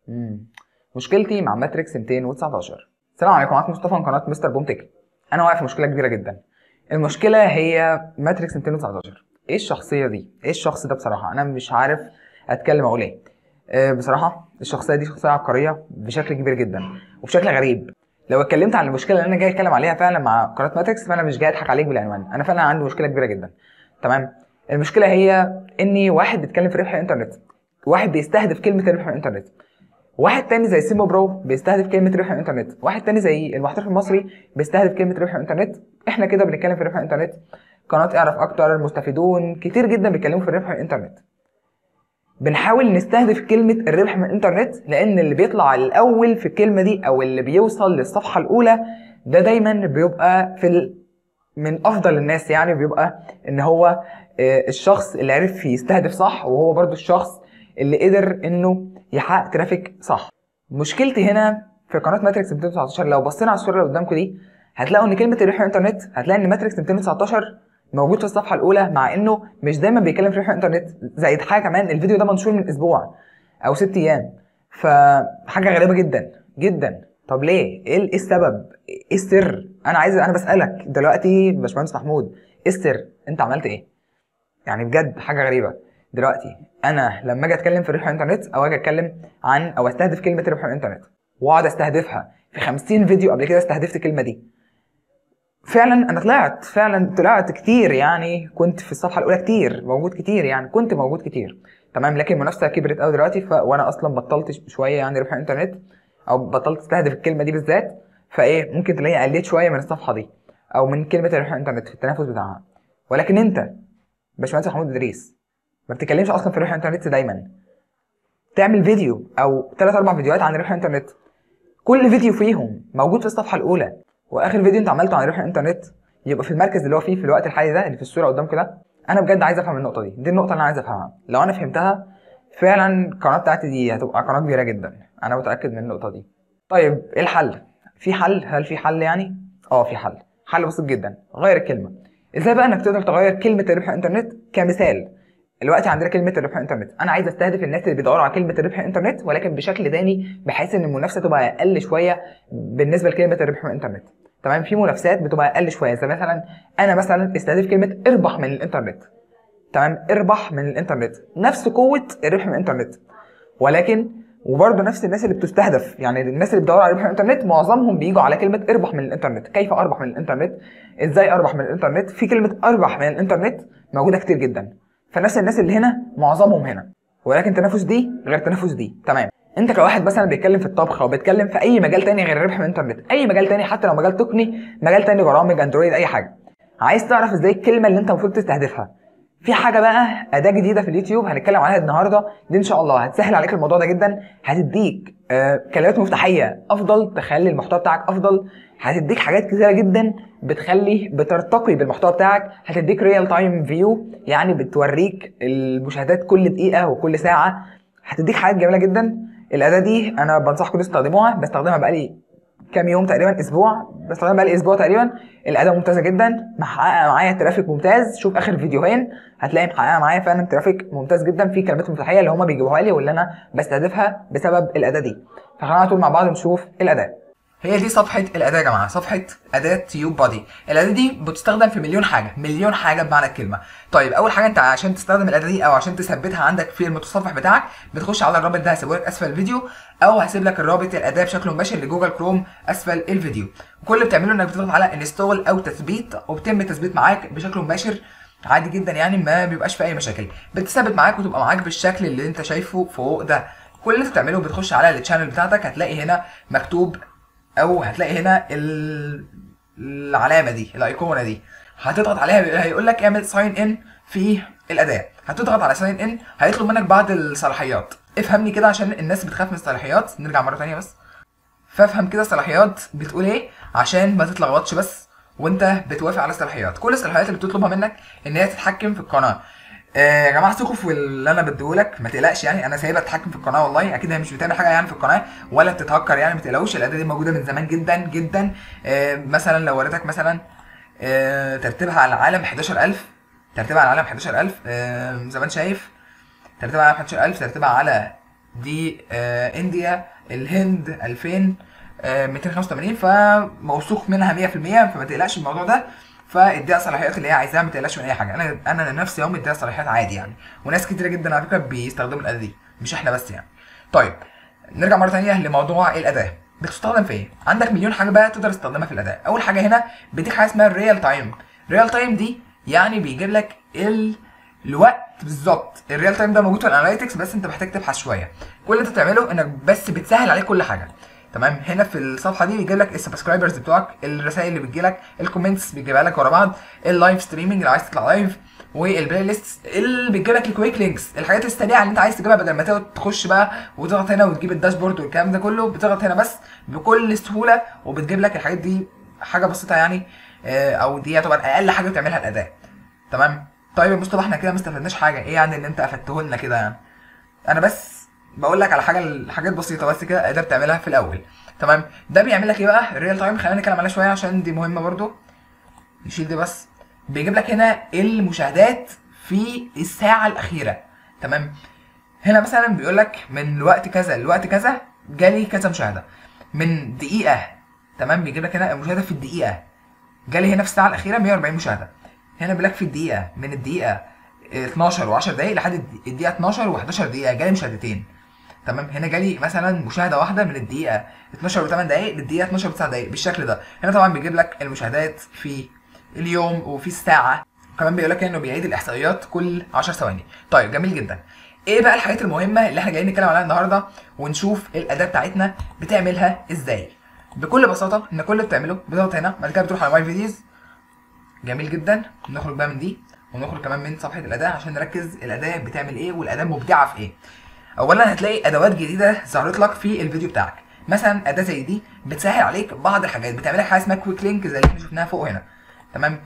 مم. مشكلتي مع ماتريكس 219 السلام عليكم معاكم مصطفى من قناه مستر بوم تك انا واقع في مشكله كبيره جدا المشكله هي ماتريكس 219 ايه الشخصيه دي ايه الشخص ده بصراحه انا مش عارف اتكلم اقول ايه أه بصراحه الشخصيه دي شخصيه عبقريه بشكل كبير جدا وبشكل غريب لو اتكلمت عن المشكله اللي انا جاي اتكلم عليها فعلا مع قناه ماتريكس فانا مش جاي اضحك عليك بالعنوان انا فعلا عندي مشكله كبيره جدا تمام المشكله هي اني واحد بيتكلم في ربح الانترنت واحد بيستهدف كلمه ربح الانترنت واحد تاني زي سيمو برو بيستهدف كلمه ربح الانترنت واحد تاني زي المحترف المصري بيستهدف كلمه ربح الانترنت احنا كده بنتكلم في ربح الانترنت قناه اعرف اكتر المستفيدون كتير جدا بيتكلموا في الربح من الانترنت بنحاول نستهدف كلمة الربح من الانترنت لأن اللي بيطلع الأول في الكلمة دي أو اللي بيوصل للصفحة الأولى ده دايما بيبقى في ال... من أفضل الناس يعني بيبقى إن هو آه، الشخص اللي عرف يستهدف صح وهو برضو الشخص اللي قدر إنه يحقق ترافيك صح مشكلتي هنا في قناة ماتريكس 219 لو بصينا على الصورة اللي قدامكم دي هتلاقوا إن كلمة الربح من الانترنت هتلاقي إن ماتريكس 219 موجود في الصفحه الاولى مع انه مش دايما بيتكلم في ربح الانترنت زائد حاجه كمان الفيديو ده منشور من اسبوع او ست ايام فحاجه غريبه جدا جدا طب ليه ايه إيه السبب ايه السر انا عايز انا بسالك دلوقتي باشمهندس محمود ايه السر انت عملت ايه يعني بجد حاجه غريبه دلوقتي انا لما اجي اتكلم في ربح الانترنت او اجي اتكلم عن او استهدف كلمه ربح الانترنت واقعد استهدفها في 50 فيديو قبل كده استهدفت الكلمه دي فعلا انا طلعت فعلا طلعت كتير يعني كنت في الصفحه الاولى كتير موجود كتير يعني كنت موجود كتير تمام لكن المنافسه كبرت قوي دلوقتي ف... وانا اصلا بطلت ش- شويه يعني ربح الانترنت او بطلت استهدف الكلمه دي بالذات فايه ممكن تلاقيني قلت شويه من الصفحه دي او من كلمه ربح الانترنت في التنافس بتاعها ولكن انت باشمهندس محمود ادريس ما بتتكلمش اصلا في ربح الانترنت دايما تعمل فيديو او ثلاث اربع فيديوهات عن ربح الانترنت كل فيديو فيهم موجود في الصفحه الاولى واخر فيديو انت عملته عن ربح الانترنت يبقى في المركز اللي هو فيه في الوقت الحالي ده اللي في الصوره قدامك ده انا بجد عايز افهم النقطه دي دي النقطه اللي انا عايز افهمها لو انا فهمتها فعلا القناه بتاعتي دي هتبقى قناه كبيره جدا انا متاكد من النقطه دي طيب ايه الحل في حل هل في حل يعني اه في حل حل بسيط جدا غير الكلمه ازاي بقى انك تقدر تغير كلمه الربح الانترنت كمثال دلوقتي عندنا كلمه الربح الانترنت انا عايز استهدف الناس اللي بيدوروا على كلمه الربح الانترنت ولكن بشكل تاني بحيث ان المنافسه تبقى اقل شويه بالنسبه لكلمه الربح من الانترنت تمام في منافسات بتبقى اقل شويه زي مثلا انا مثلا استهدف كلمه اربح من الانترنت تمام اربح من الانترنت نفس قوه الربح من الانترنت ولكن وبرضه نفس الناس اللي بتستهدف يعني الناس اللي بتدور على ربح من الانترنت معظمهم بيجوا على كلمه اربح من الانترنت كيف اربح من الانترنت ازاي اربح من الانترنت في كلمه اربح من الانترنت موجوده كتير جدا فنفس الناس اللي هنا معظمهم هنا ولكن تنافس دي غير تنافس دي تمام انت كواحد مثلا بيتكلم في الطبخ او بيتكلم في اي مجال تاني غير الربح من الانترنت اي مجال تاني حتى لو مجال تقني مجال تاني برامج اندرويد اي حاجه عايز تعرف ازاي الكلمه اللي انت المفروض تستهدفها في حاجه بقى اداه جديده في اليوتيوب هنتكلم عليها النهارده دي ان شاء الله هتسهل عليك الموضوع ده جدا هتديك آه كلمات مفتاحيه افضل تخلي المحتوى بتاعك افضل هتديك حاجات كتيره جدا بتخلي بترتقي بالمحتوى بتاعك هتديك ريال تايم فيو يعني بتوريك المشاهدات كل دقيقه وكل ساعه هتديك حاجات جميله جدا الاداه دي انا بنصحكم تستخدموها بستخدمها بقالي كام يوم تقريبا اسبوع بستخدمها بقالي اسبوع تقريبا الاداه ممتازه جدا محققه معايا ترافيك ممتاز شوف اخر فيديوهين هتلاقي محققه معايا فعلا ترافيك ممتاز جدا في كلمات مفتاحيه اللي هم بيجيبوها لي واللي انا بستهدفها بسبب الاداه دي فخلينا على طول مع بعض نشوف الاداه هي دي صفحة الأداة يا جماعة صفحة أداة تيوب بادي الأداة دي بتستخدم في مليون حاجة مليون حاجة بمعنى الكلمة طيب أول حاجة أنت عشان تستخدم الأداة دي أو عشان تثبتها عندك في المتصفح بتاعك بتخش على الرابط ده هسيبه لك أسفل الفيديو أو هسيب لك الرابط الأداة بشكل مباشر لجوجل كروم أسفل الفيديو كل اللي بتعمله إنك بتضغط على انستول أو تثبيت وبتم التثبيت معاك بشكل مباشر عادي جدا يعني ما بيبقاش في أي مشاكل بتثبت معاك وتبقى معاك بالشكل اللي أنت شايفه فوق ده كل اللي انت بتعمله بتخش على التشانل بتاعتك هتلاقي هنا مكتوب او هتلاقي هنا ال... العلامه دي الايقونه دي هتضغط عليها هيقول لك اعمل ساين ان في الاداه هتضغط على ساين ان هيطلب منك بعض الصلاحيات افهمني كده عشان الناس بتخاف من الصلاحيات نرجع مره تانية بس فافهم كده الصلاحيات بتقول ايه عشان ما تتلخبطش بس وانت بتوافق على الصلاحيات كل الصلاحيات اللي بتطلبها منك ان هي تتحكم في القناه آه، يا جماعه ثقوا في اللي انا بديهولك ما تقلقش يعني انا سايبها تتحكم في القناه والله اكيد هي مش بتعمل حاجه يعني في القناه ولا بتتهكر يعني ما تقلقوش الاداه دي موجوده من زمان جدا جدا آه، مثلا لو وريتك مثلا آه، ترتيبها على العالم 11000 ترتيبها على العالم 11000 آه، زي ما انت شايف ترتيبها على 11000 ترتيبها على دي آه انديا الهند 2000 آه 285 فموثوق منها 100% فما تقلقش من الموضوع ده فاديها الصلاحيات اللي هي عايزاها ما تقلقش من اي حاجه انا انا نفسي يوم اديها صلاحيات عادي يعني وناس كتيره جدا على فكره بيستخدموا الاداه دي مش احنا بس يعني طيب نرجع مره ثانيه لموضوع الاداه بتستخدم في ايه عندك مليون حاجه بقى تقدر تستخدمها في الاداء اول حاجه هنا بيديك حاجه اسمها الريال تايم الريال تايم دي يعني بيجيب لك ال... الوقت بالظبط الريال تايم ده موجود في الاناليتكس بس انت محتاج تبحث شويه كل اللي انت بتعمله انك بس بتسهل عليك كل حاجه تمام هنا في الصفحه دي بيجيب لك السبسكرايبرز بتوعك الرسائل اللي بتجي لك الكومنتس بيجيبها لك ورا بعض اللايف ستريمنج لو عايز تطلع لايف والبلاي ليست اللي بتجيب لك الكويك لينكس الحاجات السريعه اللي انت عايز تجيبها بدل ما تقعد تخش بقى وتضغط هنا وتجيب الداشبورد والكلام ده كله بتضغط هنا بس بكل سهوله وبتجيب لك الحاجات دي حاجه بسيطه يعني آه، او دي يعتبر اقل حاجه بتعملها الاداء تمام طيب يا مصطفى احنا كده ما استفدناش حاجه ايه يعني ان انت افدته لنا كده يعني انا بس بقول لك على حاجه حاجات بسيطه بس كده قدرت تعملها في الاول تمام ده بيعمل لك ايه بقى الريال تايم خلينا نتكلم عليها شويه عشان دي مهمه برضو نشيل دي بس بيجيب لك هنا المشاهدات في الساعه الاخيره تمام هنا مثلا بيقول لك من وقت كذا لوقت كذا جالي كذا مشاهده من دقيقه تمام بيجيب لك هنا المشاهده في الدقيقه جالي هنا في الساعه الاخيره 140 مشاهده هنا بيقول لك في الدقيقه من الدقيقه 12 و10 دقائق لحد الدقيقه 12 و11 دقيقه جالي مشاهدتين تمام هنا جالي مثلا مشاهده واحده من الدقيقه 12 و8 دقائق للدقيقه 12 و9 دقائق بالشكل ده هنا طبعا بيجيب لك المشاهدات في اليوم وفي الساعه كمان بيقول لك انه بيعيد الاحصائيات كل 10 ثواني طيب جميل جدا ايه بقى الحاجات المهمه اللي احنا جايين نتكلم عليها النهارده ونشوف الاداه بتاعتنا بتعملها ازاي بكل بساطه ان كل اللي بتعمله بتضغط هنا بعد كده بتروح على ماي فيديوز جميل جدا نخرج بقى من دي ونخرج كمان من صفحه الاداه عشان نركز الاداه بتعمل ايه والاداه مبدعه في ايه اولا هتلاقي ادوات جديده ظهرت لك في الفيديو بتاعك مثلا اداه زي دي بتسهل عليك بعض الحاجات بتعمل لك حاجه اسمها كويك لينك زي اللي احنا شفناها فوق هنا تمام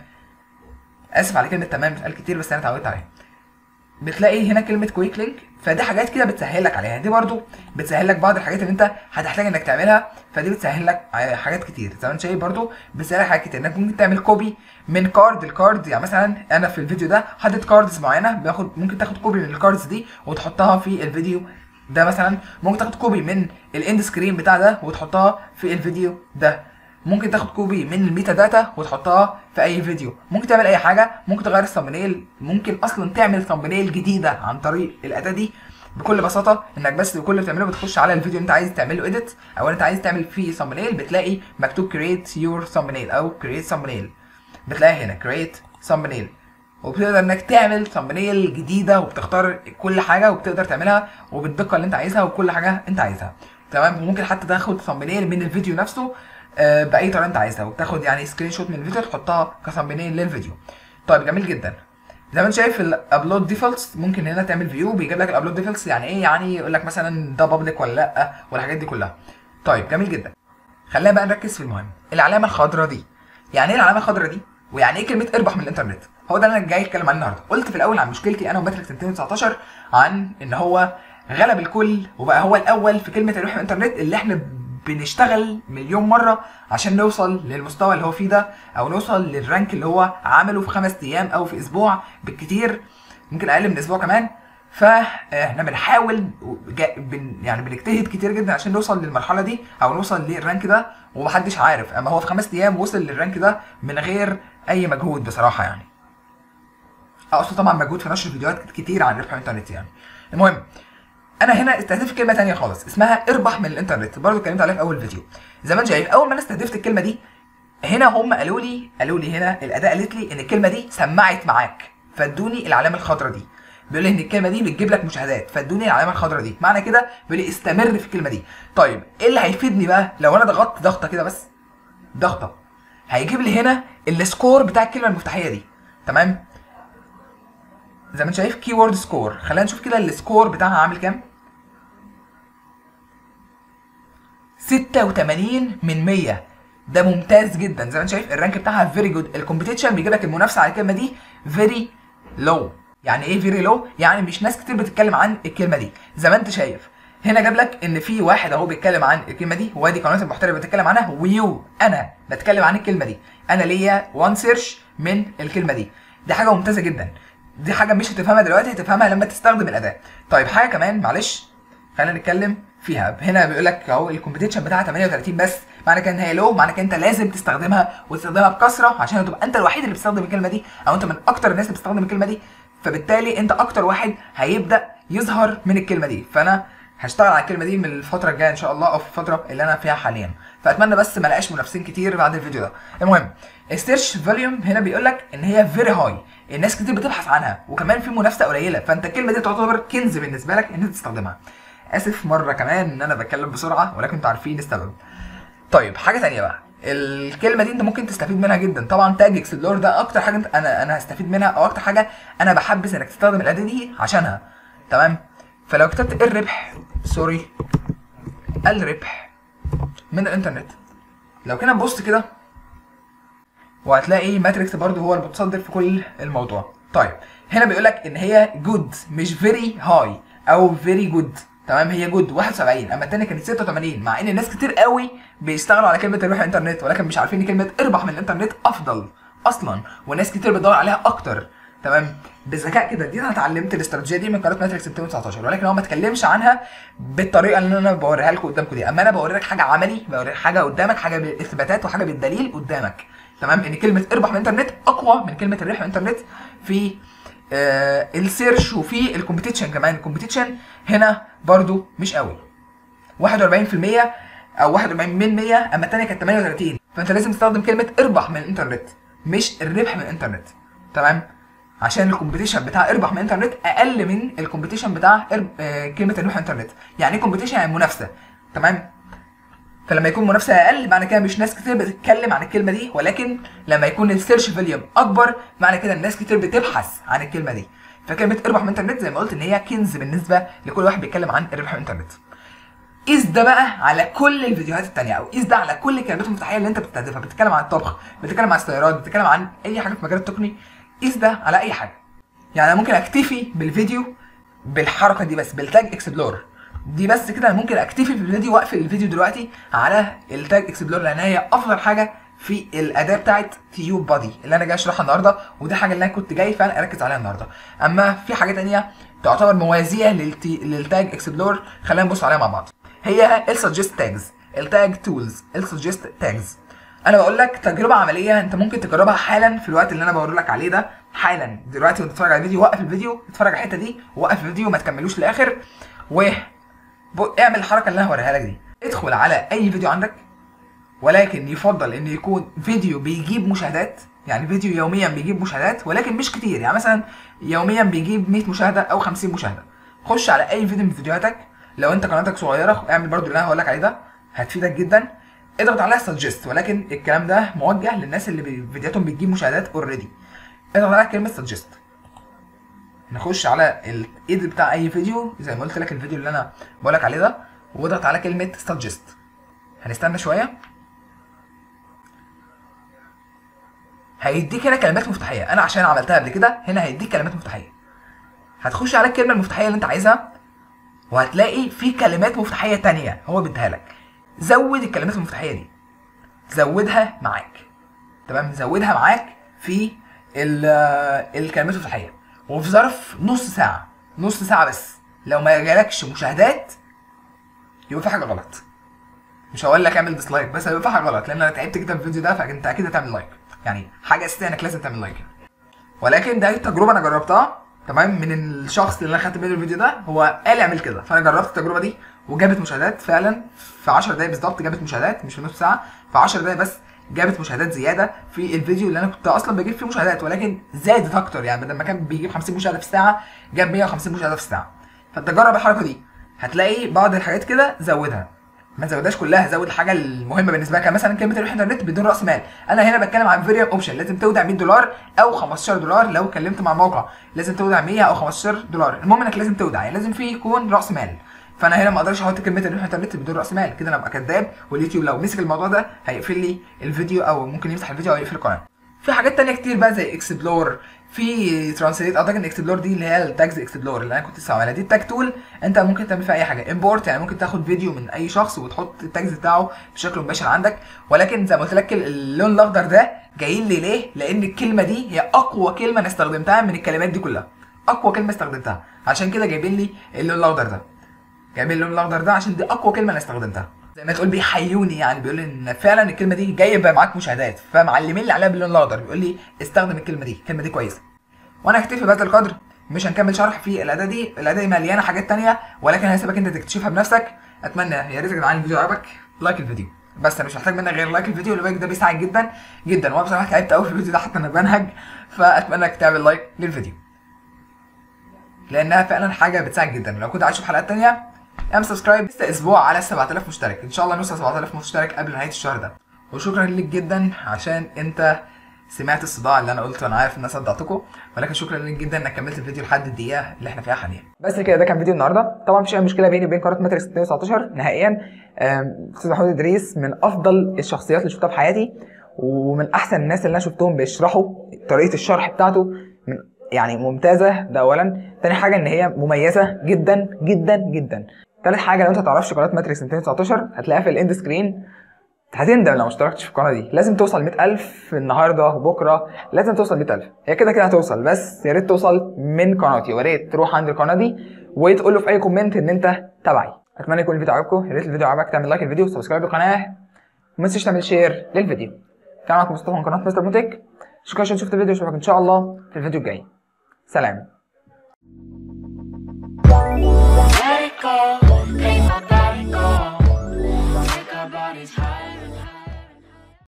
اسف على كلمه تمام بتقال كتير بس انا اتعودت عليها بتلاقي هنا كلمه كويك لينك فدي حاجات كده بتسهل لك عليها دي برضو بتسهل لك بعض الحاجات اللي انت هتحتاج انك تعملها فدي بتسهل لك حاجات كتير زي ما انت شايف برضو بتسهل لك حاجات كتير انك ممكن تعمل كوبي من كارد لكارد يعني مثلا انا في الفيديو ده حاطط كاردز معينه باخد ممكن تاخد كوبي من الكاردز دي وتحطها في الفيديو ده مثلا ممكن تاخد كوبي من الاند سكرين بتاع ده وتحطها في الفيديو ده ممكن تاخد كوبي من الميتا داتا وتحطها في اي فيديو ممكن تعمل اي حاجه ممكن تغير الثمبنيل ممكن اصلا تعمل ثمبنيل جديده عن طريق الاداه دي بكل بساطه انك بس كل اللي بتعمله بتخش على الفيديو اللي انت عايز تعمل له اديت او انت عايز تعمل فيه ثمبنيل بتلاقي مكتوب كريت يور ثمبنيل او كريت ثمبنيل بتلاقي هنا كريت ثمبنيل وبتقدر انك تعمل ثمبنيل جديده وبتختار كل حاجه وبتقدر تعملها وبالدقه اللي انت عايزها وكل حاجه انت عايزها تمام وممكن حتى تاخد ثمبنيل من الفيديو نفسه آه، باي طريقه انت عايزها وبتاخد يعني سكرين شوت من الفيديو تحطها كثمبنيل للفيديو طيب جميل جدا زي ما انت شايف الابلود ديفولتس ممكن هنا تعمل فيو بيجيب لك الابلود ديفولتس يعني ايه يعني يقول لك مثلا ده بابليك ولا لا والحاجات دي كلها طيب جميل جدا خلينا بقى نركز في المهم العلامه الخضراء دي يعني ايه العلامه الخضراء دي ويعني ايه كلمه اربح من الانترنت هو ده اللي انا جاي اتكلم عنه النهارده قلت في الاول عن مشكلتي انا وماتريكس 219 عن ان هو غلب الكل وبقى هو الاول في كلمه الربح من الانترنت اللي احنا بنشتغل مليون مره عشان نوصل للمستوى اللي هو فيه ده او نوصل للرانك اللي هو عمله في خمس ايام او في اسبوع بالكتير ممكن اقل من اسبوع كمان فاحنا بنحاول جا- بن يعني بنجتهد كتير جدا عشان نوصل للمرحله دي او نوصل للرانك ده ومحدش عارف اما هو في خمس ايام وصل للرانك ده من غير اي مجهود بصراحه يعني اقصد طبعا مجهود في نشر فيديوهات كتير عن ربح الانترنت يعني المهم انا هنا استهدفت كلمه تانية خالص اسمها اربح من الانترنت برضه اتكلمت عليها في اول فيديو زي ما انت شايف اول ما انا استهدفت الكلمه دي هنا هم قالوا لي قالوا لي هنا الاداه قالت لي ان الكلمه دي سمعت معاك فادوني العلامه الخضراء دي بيقول لي ان الكلمه دي بتجيب لك مشاهدات فادوني العلامه الخضراء دي معنى كده بيقول لي استمر في الكلمه دي طيب ايه اللي هيفيدني بقى لو انا ضغطت ضغطه كده بس ضغطه هيجيب لي هنا السكور بتاع الكلمه المفتاحيه دي تمام زي ما انت شايف كي وورد سكور خلينا نشوف كده السكور بتاعها عامل كام 86 من 100 ده ممتاز جدا زي ما انت شايف الرانك بتاعها فيري جود الكومبيتيشن بيجيب لك المنافسه على الكلمه دي فيري لو يعني ايه فيري لو يعني مش ناس كتير بتتكلم عن الكلمه دي زي ما انت شايف هنا جاب لك ان في واحد اهو بيتكلم عن الكلمه دي وادي قناه المحترف بتتكلم عنها ويو انا بتكلم عن الكلمه دي انا ليا وان سيرش من الكلمه دي دي حاجه ممتازه جدا دي حاجه مش هتفهمها دلوقتي هتفهمها لما تستخدم الاداه طيب حاجه كمان معلش خلينا نتكلم فيها هنا بيقول لك اهو الكومبيتيشن بتاعها 38 بس معنى كده ان هي لو معنى كده انت لازم تستخدمها وتستخدمها بكثره عشان تبقى انت الوحيد اللي بتستخدم الكلمه دي او انت من اكتر الناس اللي بتستخدم الكلمه دي فبالتالي انت اكتر واحد هيبدا يظهر من الكلمه دي فانا هشتغل على الكلمه دي من الفتره الجايه ان شاء الله او في الفتره اللي انا فيها حاليا فاتمنى بس ما الاقيش منافسين كتير بعد الفيديو ده المهم السيرش فوليوم هنا بيقول لك ان هي فيري هاي الناس كتير بتبحث عنها وكمان في منافسه قليله فانت الكلمه دي تعتبر كنز بالنسبه لك ان انت تستخدمها اسف مره كمان ان انا بتكلم بسرعه ولكن انتوا عارفين السبب طيب حاجه تانية بقى الكلمه دي انت ممكن تستفيد منها جدا طبعا تاج اكسبلور ده اكتر حاجه انت انا انا هستفيد منها او اكتر حاجه انا بحبذ انك تستخدم الاداه دي عشانها تمام فلو كتبت الربح سوري الربح من الانترنت لو كده نبص كده وهتلاقي ماتريكس برضو هو المتصدر في كل الموضوع طيب هنا بيقول لك ان هي جود مش فيري هاي او فيري جود تمام هي جود 71 اما الثانيه كانت 86 مع ان الناس كتير قوي بيشتغلوا على كلمه الربح الانترنت ولكن مش عارفين ان كلمه اربح من الانترنت افضل اصلا والناس كتير بتدور عليها اكتر تمام بذكاء كده دي انا اتعلمت الاستراتيجيه دي من قناه ماتريكس 2019 ولكن هو ما اتكلمش عنها بالطريقه اللي انا بوريها لكم قدامكم دي اما انا بوري لك حاجه عملي بوريك حاجه قدامك حاجه بالاثباتات وحاجه بالدليل قدامك تمام ان كلمه اربح من الانترنت اقوى من كلمه الربح من الانترنت في آه السيرش وفي الكومبيتيشن كمان الكومبيتيشن هنا برضو مش قوي 41% او 41 من 100 اما الثانيه كانت 38 فانت لازم تستخدم كلمه اربح من الانترنت مش الربح من الانترنت تمام عشان الكومبيتيشن بتاع اربح من الانترنت اقل من الكومبيتيشن بتاع إرب... آه كلمه الربح من الانترنت يعني ايه كومبيتيشن يعني منافسه تمام فلما يكون منافسه اقل معنى كده مش ناس كتير بتتكلم عن الكلمه دي ولكن لما يكون السيرش فوليوم اكبر معنى كده الناس كتير بتبحث عن الكلمه دي فكلمه اربح من الانترنت زي ما قلت ان هي كنز بالنسبه لكل واحد بيتكلم عن الربح من الانترنت قيس ده بقى على كل الفيديوهات التانية او قيس ده على كل الكلمات المفتاحيه اللي انت بتستهدفها بتتكلم عن الطبخ بتتكلم عن السيارات بتتكلم عن اي حاجه في المجال التقني قيس ده على اي حاجه يعني انا ممكن اكتفي بالفيديو بالحركه دي بس بالتاج اكسبلور دي بس كده انا ممكن اكتفي في الفيديو واقفل الفيديو دلوقتي على التاج اكسبلور لان هي افضل حاجه في الاداه بتاعت تيوب بادي اللي انا جاي اشرحها النهارده ودي حاجه اللي انا كنت جاي فعلا اركز عليها النهارده اما في حاجه تانية تعتبر موازيه للتي... للتاج اكسبلور خلينا نبص عليها مع بعض هي السجست تاجز التاج تولز السجست تاجز انا بقول لك تجربه عمليه انت ممكن تجربها حالا في الوقت اللي انا بقول لك عليه ده حالا دلوقتي وانت بتتفرج على الفيديو وقف الفيديو اتفرج على الحته دي وقف الفيديو ما تكملوش للاخر و اعمل الحركه اللي انا هوريها لك دي ادخل على اي فيديو عندك ولكن يفضل ان يكون فيديو بيجيب مشاهدات يعني فيديو يوميا بيجيب مشاهدات ولكن مش كتير يعني مثلا يوميا بيجيب 100 مشاهده او 50 مشاهده خش على اي فيديو من فيديوهاتك لو انت قناتك صغيره اعمل برضو اللي انا هقول لك عليه ده هتفيدك جدا اضغط عليها سجست ولكن الكلام ده موجه للناس اللي بي- فيديوهاتهم بتجيب مشاهدات اوريدي اضغط على كلمه سجست نخش على الايد بتاع اي فيديو زي ما قلت لك الفيديو اللي انا بقول لك عليه ده واضغط على كلمه سجست هنستنى شويه هيديك هنا كلمات مفتاحيه انا عشان عملتها قبل كده هنا هيديك كلمات مفتاحيه هتخش على الكلمه المفتاحيه اللي انت عايزها وهتلاقي في كلمات مفتاحيه تانية هو بيديها لك زود الكلمات المفتاحيه دي زودها معاك تمام زودها معاك في ال- الكلمات المفتاحيه وفي ظرف نص ساعه نص ساعه بس لو ما جالكش مشاهدات يبقى في حاجه غلط مش هقول لك اعمل ديسلايك بس هيبقى في حاجه غلط لان انا تعبت جدا في الفيديو ده فانت اكيد هتعمل لايك يعني حاجه اساسيه انك لازم تعمل لايك ولكن ده تجربه انا جربتها تمام من الشخص اللي انا خدت منه الفيديو ده هو قال اعمل كده فانا جربت التجربه دي وجابت مشاهدات فعلا في 10 دقايق بالظبط جابت مشاهدات مش في نص ساعه في 10 دقايق بس جابت مشاهدات زياده في الفيديو اللي انا كنت اصلا بجيب فيه مشاهدات ولكن زادت اكتر يعني بدل ما كان بيجيب 50 مشاهده في الساعه جاب 150 مشاهده في الساعه فانت جرب الحركه دي هتلاقي بعض الحاجات كده زودها ما تزودهاش كلها زود الحاجه المهمه بالنسبه لك يعني مثلا كلمه الربح انترنت بدون راس مال انا هنا بتكلم عن فيريوم اوبشن لازم تودع 100 دولار او 15 دولار لو اتكلمت مع موقع لازم تودع 100 او 15 دولار المهم انك لازم تودع يعني لازم فيه يكون راس مال فانا هنا ما اقدرش احط كلمه الربح انترنت بدون راس مال كده انا ابقى كذاب واليوتيوب لو مسك الموضوع ده هيقفل لي الفيديو او ممكن يفتح الفيديو او يقفل القناه في حاجات تانية كتير بقى زي اكسبلور في ترانسليت اعتقد ان اكسبلور دي اللي هي التاجز اكسبلور اللي انا كنت لسه عاملها دي التاج تول انت ممكن تعمل فيها اي حاجه امبورت يعني ممكن تاخد فيديو من اي شخص وتحط التاجز بتاعه بشكل مباشر عندك ولكن زي ما قلت لك اللون الاخضر ده جاي لي ليه؟ لان الكلمه دي هي اقوى كلمه انا استخدمتها من الكلمات دي كلها اقوى كلمه استخدمتها عشان كده جايبين لي اللون الاخضر ده جايبين اللون الاخضر ده عشان دي اقوى كلمه انا استخدمتها زي ما تقول بيحيوني يعني بيقول لي ان فعلا الكلمه دي جايبه معاك مشاهدات فمعلمين لي عليها باللون الاخضر بيقول لي استخدم الكلمه دي الكلمه دي كويسه وانا هكتفي بهذا القدر مش هنكمل شرح في الاداه دي الاداه دي مليانه حاجات تانية ولكن هسيبك انت تكتشفها بنفسك اتمنى يا ريت يا جدعان الفيديو عجبك لايك الفيديو بس انا مش محتاج منك غير لايك الفيديو اللايك ده بيساعد جدا جدا وانا بصراحه تعبت قوي في الفيديو ده حتى انا بنهج فاتمنى انك تعمل لايك للفيديو لانها فعلا حاجه بتساعد جدا لو كنت عايز تشوف حلقات تانية اعمل سبسكرايب لسه اسبوع على 7000 مشترك ان شاء الله نوصل 7000 مشترك قبل نهايه الشهر ده وشكرا ليك جدا عشان انت سمعت الصداع اللي انا قلته انا عارف ان انا صدعتكم ولكن شكرا ليك جدا انك كملت الفيديو لحد الدقيقه اللي احنا فيها حاليا بس كده ده كان فيديو النهارده طبعا مفيش اي مشكله بيني وبين قناه ماتريكس 2019 نهائيا آم، استاذ محمود ادريس من افضل الشخصيات اللي شفتها في حياتي ومن احسن الناس اللي انا شفتهم بيشرحوا طريقه الشرح بتاعته من يعني ممتازه ده اولا تاني حاجه ان هي مميزه جدا جدا جدا تالت حاجه لو انت تعرفش قناه ماتريكس 2019 هتلاقيها في الاند سكرين هتندم لو ما اشتركتش في القناه دي لازم توصل 100000 النهارده بكره لازم توصل 100000 هي كده كده هتوصل بس يا ريت توصل من قناتي ويا ريت تروح عند القناه دي وتقول له في اي كومنت ان انت تبعي اتمنى يكون الفيديو عجبكم يا ريت الفيديو عجبك تعمل لايك للفيديو سبسكرايب للقناه وما تنساش تعمل شير للفيديو كان معاكم مصطفى من قناه مستر موتيك شكرا عشان شفت الفيديو اشوفك ان شاء الله في الفيديو الجاي سلام Let it go,